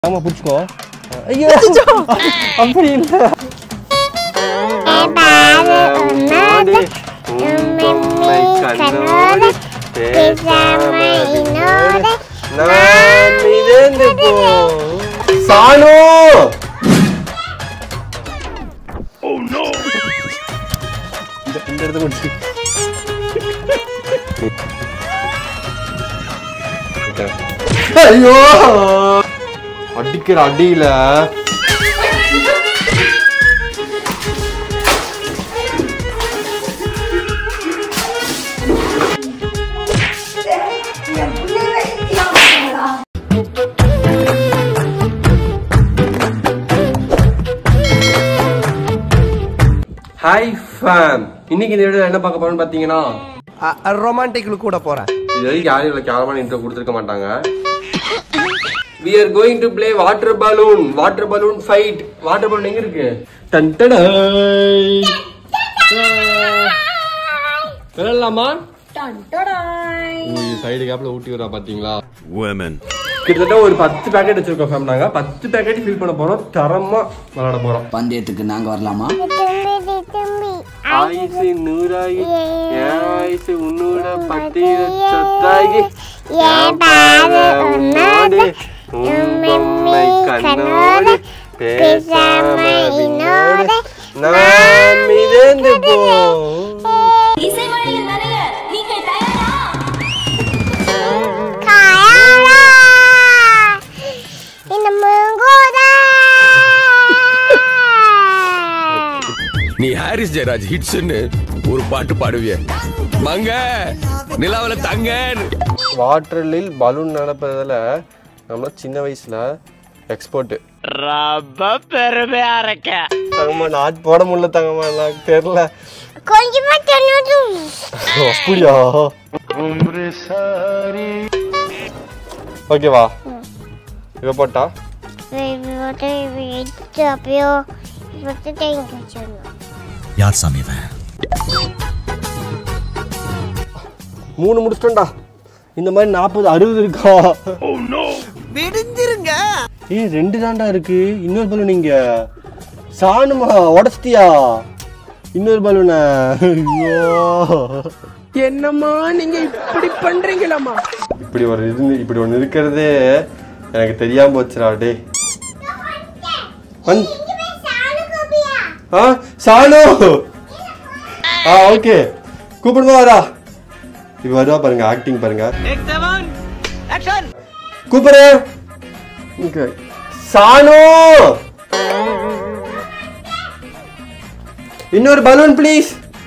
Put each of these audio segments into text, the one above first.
ஆமா பிடிச்சிக்கோ ஐயோ அப்படி இல்ல நாடு உம்மை கண்ணோடு பேசாமல் என்னோடு நான் மிதந்து போ சானு இந்த இந்த இடத்த முடிச்சு ஐயோ அடிக்கிற அடியில ஹாய் ஃபேம் இன்னைக்கு இந்த வீடியோ என்ன பார்க்க போறோம்னு பாத்தீங்கன்னா ரொமான்டிக்ல கூட போறேன் இது வரைக்கும் யாரும் இவ்வளவு கேவலமான இன்ட்ரோ கொடுத்துருக்க மாட்டாங்க we are going to play water balloon water balloon fight water balloon எங்க இருக்கு டன் டடாய். விளையாடலாமா சைடு கேப்ல ஊட்டி வரா பாத்தீங்களா Women. கிட்டத்தட்ட ஒரு பத்து பேக்கெட் வச்சிருக்கோம் ஃபேம் நாங்க பத்து பேக்கெட் ஃபில் பண்ண போறோம் தரமா விளையாட போறோம் பந்தயத்துக்கு நாங்க வரலாமா தும்பி தும்பி ஆயுசு நூறாகி என் ஆயுசு உன்னோட பத்திர சொத்தாகி என் பாது உன்னோடு உம்மை கண்ணோடு பேசாமல் என்னோடு நான் மிதந்து போ இசைமழையில் நனைய நீங்கள் தயாரா காயாடா இந்த முங்கோதா நீ ஹாரிஸ் ஜெயராஜ் ஹிட்ஸ்னு ஒரு பாட்டு பாடுவிய மங்க நிலாவில தங்க வாட்டரில் பலூன் நடப்பதில் நம்ம சின்ன வயசுல எக்ஸ்போர்ட் ரொம்ப பெருமையா இருக்க தங்கம்மா நான் போட முடியல தங்கம்மா எனக்கு தெரியல கொஞ்சமா தண்ணி அப்படியா ஓகேவா இவ போட்டா அப்படியோ இப்போ தேங்க சொன்னோம் யார் சாமி இவன் மூணு முடிச்சிட்டோம்டா இந்த மாதிரி நாற்பது அறுபது இருக்கா விடுஞ்சிருங்க ஏய் ரெண்டு தாண்டா இருக்கு இன்னொரு பலூன் இங்க சாணுமா உடச்சிட்டியா இன்னொரு பலூன ஐயோ என்னம்மா நீங்க இப்படி பண்றீங்களாமா இப்படி ஒரு இது இப்படி ஒன்று இருக்கிறதே எனக்கு தெரியாம போச்சுடா டே வந்து ஆ சானு ஆ ஓகே கூப்பிடுமா வரா இப்போ வருவா பாருங்க ஆக்டிங் பாருங்க கூப்பிடு இங்க. சானு இன்னொரு பலூன் ப்ளீஸ்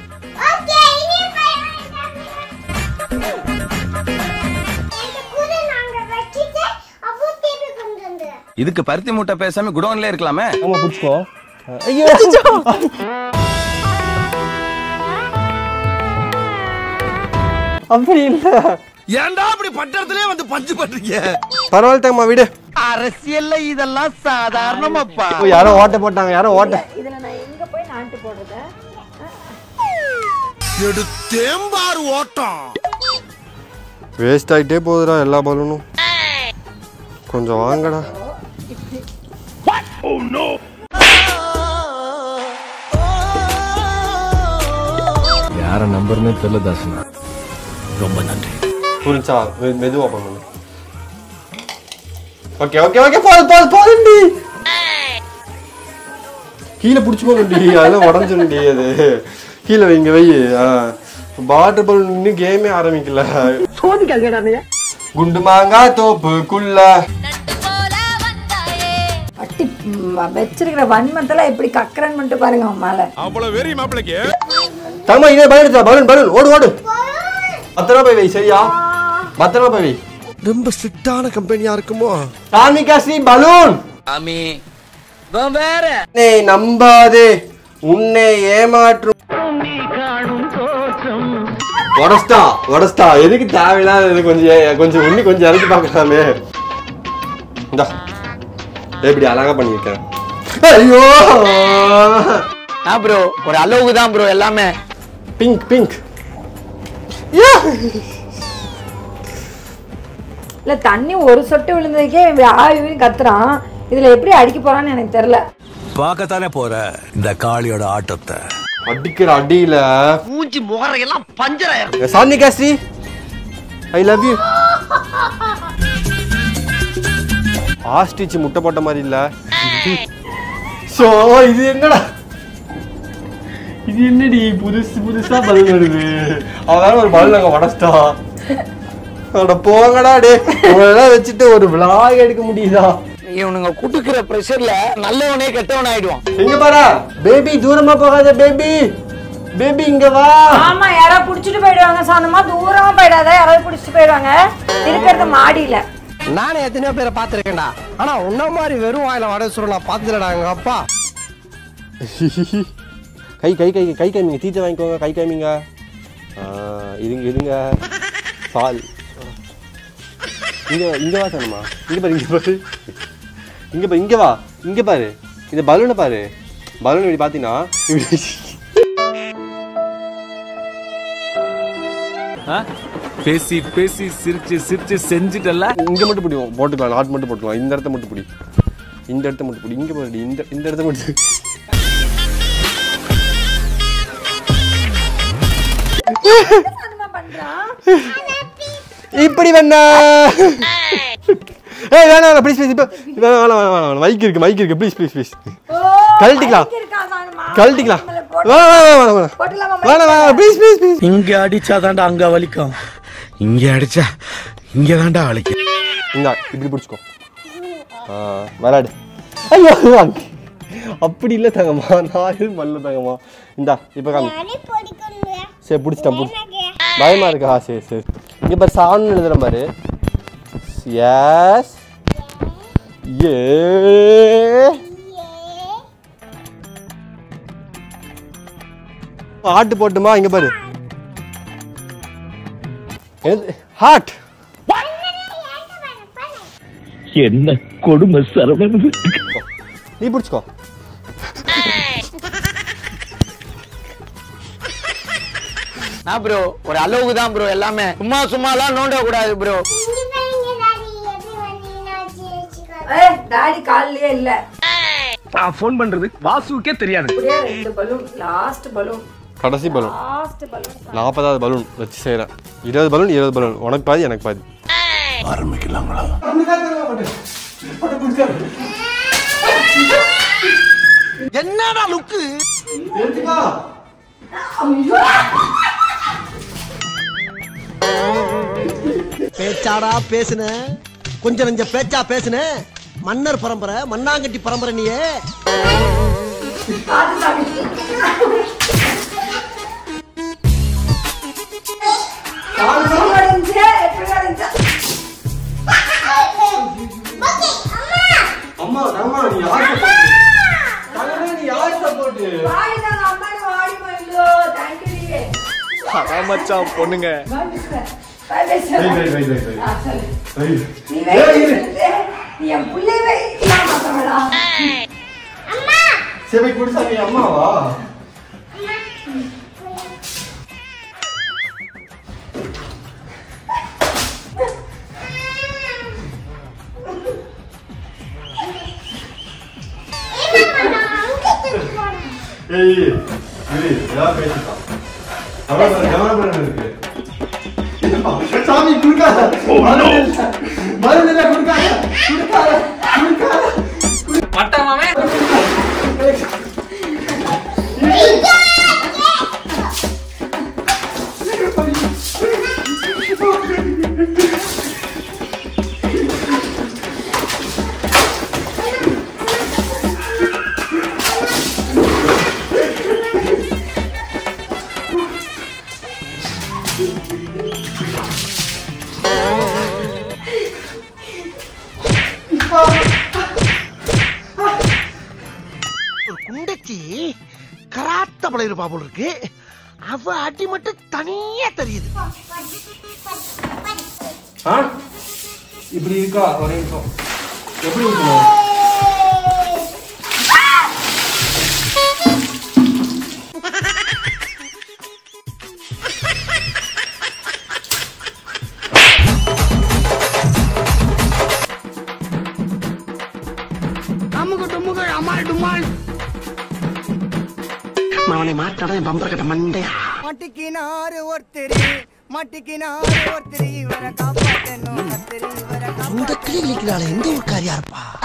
இதுக்கு பருத்தி மூட்டை பேசாம குடோன்ல இருக்கலாமே ஆமா பிடிச்சிக்கோ ஐயோ அப்படி இல்ல ஏன்டா அப்படி பட்டறதுலயே வந்து பஞ்சு பண்றீங்க பரவாயில்ல தங்கம்மா விடு அரசியல்ல இதெல்லாம் சாதாரணமாப்பா இப்போ யாரோ ஓட்ட போட்டாங்க யாரோ ஓட்ட எடுத்தேம்பாரு ஓட்டம் வேஸ்ட் ஆகிட்டே போகுதுடா எல்லா பலூனும் கொஞ்சம் வாங்கடா யார நம்பர்னே தெரியல தாசனா ரொம்ப நன்றி புரிஞ்சா மெ- மெதுவா பண்ணணும் ஓகே ஓகே ஓகே போதும் போதும் போதும்டி கீழே பிடிச்சி போகணும்டி அதெல்லாம் உடஞ்சிரும்டி அது கீழே வைங்க வை வாட்டர் பலூன் இன்னும் கேமே ஆரம்பிக்கல குண்டு மாங்காய் தோப்புக்குள்ள நட்டு போல வந்தாயே பட்டி ம், வச்சிருக்கிற வன்மத்தெல்லாம் எப்படி கக்கரன் பண்ணிட்டு பாருங்க அவன் மேல அவ்வளவு வெறி மாப்பிளைக்கு தம்மா இதே பலூன் எடுத்தா பலூன் பலூன் ஓடு ஓடு பத்திரமா போய் வை சரியா பத்திரமா போய் வை ரொம்ப ஸ்ட்ரிக்டான கம்பெனியா இருக்குமோ சாமிகா ஸ்ரீ பலூன் சாமி வேற உன்னை நம்பாதே உன்னை ஏமாற்றும் உடஸ்டா உடஸ்டா எதுக்கு தேவையில்லாத கொஞ்சம் ஏ- கொஞ்சம் உன்னி கொஞ்சம் இறக்கி பார்க்கலாமே இந்தா எப்படி அழகா பண்ணியிருக்கேன் ஐயோ ப்ரோ ஒரு அளவுக்கு தான் ப்ரோ எல்லாமே பிங்க் பிங்க் இல்ல தண்ணி ஒரு சொட்டு விழுந்ததுக்கே இப்படி ஆயுன்னு கத்துறான் இதுல எப்படி அடிக்க போறான்னு எனக்கு தெரியல பார்க்கத்தானே போற இந்த காளியோட ஆட்டத்தை அடிக்கிற அடியில மூஞ்சி முகரையெல்லாம் பஞ்சராயிரும் சாந்தி காஸ்ரி ஐ லவ் யூ ஆஸ்டிச் முட்டை போட்ட மாதிரி இல்ல சோ இது என்னடா இது என்னடி புதுசு புதுசா பலூன் வருது அவன் ஒரு பலூன் அங்க உடச்சிட்டா அட போங்கடா டே உங்களெல்லாம் வச்சுட்டு ஒரு விளாக் எடுக்க முடியுதா இவனுங்க குடுக்கிற பிரஷர்ல நல்லவனே கெட்டவன் ஆயிடுவான் எங்க பாரா பேபி தூரமா போகாத பேபி பேபி இங்க வா ஆமா யாராவது புடிச்சிட்டு போயிடுவாங்க சொந்தமா தூரமா போயிடாத யாராவது புடிச்சிட்டு போயிடுவாங்க இருக்கிறது மாடியில நானே எத்தனையோ பேரை பார்த்துருக்கேன்டா ஆனா உன்ன மாதிரி வெறும் வாயில வடை சுருள் நான் பார்த்ததுலடா எங்க அப்பா கை கை கை கை காமிங்க டீச்சர் வாங்கிக்கோங்க கை காமிங்க ஆ, இருங்க இருங்க பால் இங்க இங்க வா சனமா இங்க பாரு இங்க பாரு இங்க பாரு இங்க வா இங்க பாரு இந்த பலூனை பாரு பலூன் இப்படி பாத்தீங்கன்னா இப்படி பேசி பேசி சிரிச்சு சிரிச்சு செஞ்சுட்டல இங்க மட்டும் பிடிக்கும் போட்டுக்கலாம் நாட் மட்டும் போட்டுக்கலாம் இந்த இடத்த மட்டும் பிடி இந்த இடத்த மட்டும் பிடி இங்க பாருடி இந்த இந்த இடத்த மட்டும் இப்படி வேணா ஏய் வேணாம் வேணாம் ப்ளீஸ் ப்ளீஸ் இப்போ வேணாம் வேணாம் வேணாம் வேணாம் மைக் இருக்கு மைக் இருக்கு ப்ளீஸ் ப்ளீஸ் ப்ளீஸ் கழட்டிக்கலாம் கழட்டிக்கலாம் வேணாம் வேணாம் வேணாம் வேணாம் வேணாம் வேணாம் ப்ளீஸ் ப்ளீஸ் ப்ளீஸ் இங்க அடிச்சாதான்டா அங்க வலிக்கும் இங்க அடிச்சா இங்க தான்டா வலிக்கும் இந்தா இப்படி பிடிச்சிக்கோ ஆ விளாடு ஐயோ அங்க- அப்படி இல்லை தங்கம்மா நான் எதுவும் பண்ணல தங்கம்மா இந்தா இப்போ காமி நானே படிக்கணும் சரி பிடிச்சிட்டேன் பிடிச்சி பயமா இருக்கா சரி சரி இங்கே பாரு சாணம் எழுதுற பாரு எஸ் ஏ ஹார்ட் போட்டுமா இங்க பாரு ஹார்ட் என்ன கொடுமை சரவணன் நீ பிடிச்சிக்கோ நான் ப்ரோ ஒரு அளவுக்கு தான் ப்ரோ எல்லாமே சும்மா சும்மாலாம் நோண்ட கூடாது ப்ரோ டாடி கால்லயே இல்ல நான் ஃபோன் பண்றது வாசுக்கே தெரியாது அப்படியே ரெண்டு பலூன் லாஸ்ட் பலூன் கடைசி பலூன் லாஸ்ட் பலூன் நாற்பதாவது பலூன் வச்சு செய்கிறேன் இருபது பலூன் இருபது பலூன் உனக்கு பாதி எனக்கு பாதி ஆரம்பிக்கலாங்களா என்னடா லுக்கு பேச்சாடா பேசுன கொஞ்சம் நெஞ்ச பேச்சா பேசுன மன்னர் பரம்பரை மண்ணாங்கட்டி பரம்பரை நீயே அம்மா அம்மா நீ யார் தங்கமே நீ யார் சப்போர்ட் மச்சான் பொண்ணுங்க என் பிள்ளைவே இல்லாம பார்த்தவளா? சரி குடிசாமி அம்மாவா ஏய் இரு ஏதாவது பேசிட்டான் கவனம் கவனம் இருக்கு சாமி குடுக்காத மருந்து இல்ல குடுக்காத குடுக்காத குடுக்காத குண்டச்சி கராத்த பழைய இருப்பா போல இருக்கு அவ அடி மட்டும் தனியா தெரியுது ஆ இப்படி இருக்கா ஒரே நிமிஷம் எப்படி ஊத்தணும் அவனை மாட்டாட என் பம்பர கட்ட மண்டையா மட்டிக்கினாரு ஒருத்தர் மட்டிக்கினாரு ஒருத்தர் இவரை காப்பாத்தணும் கத்திரி இவரை இந்த கிளி கிளிக்கிறாள் எந்த ஒரு காரியா இருப்பா